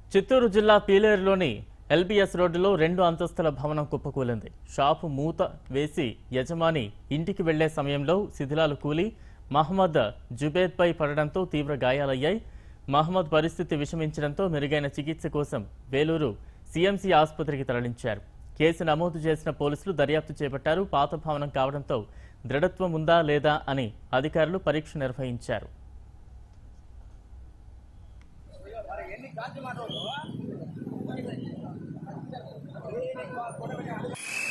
చిత్తూరు జిల్లా పీలేరులోని ఎల్బీఎస్ రోడ్డులో రెండు అంతస్తుల భవనం కుప్పకూలింది షాపు మూత వేసి యజమాని ఇంటికి వెళ్లే సమయంలో శిథిలాలు కూలి మహమ్మద్ జుబేద్పై పడడంతో తీవ్ర గాయాలయ్యాయి మహమ్మద్ పరిస్థితి విషమించడంతో మెరుగైన చికిత్స కోసం వేలూరు సీఎంసీ ఆసుపత్రికి తరలించారు కేసు నమోదు చేసిన పోలీసులు దర్యాప్తు చేపట్టారు పాత భవనం కావడంతో దృఢత్వం ఉందా లేదా అని అధికారులు పరీక్ష నిర్వహించారు ఎన్ని కాల్చి మాట్లాడు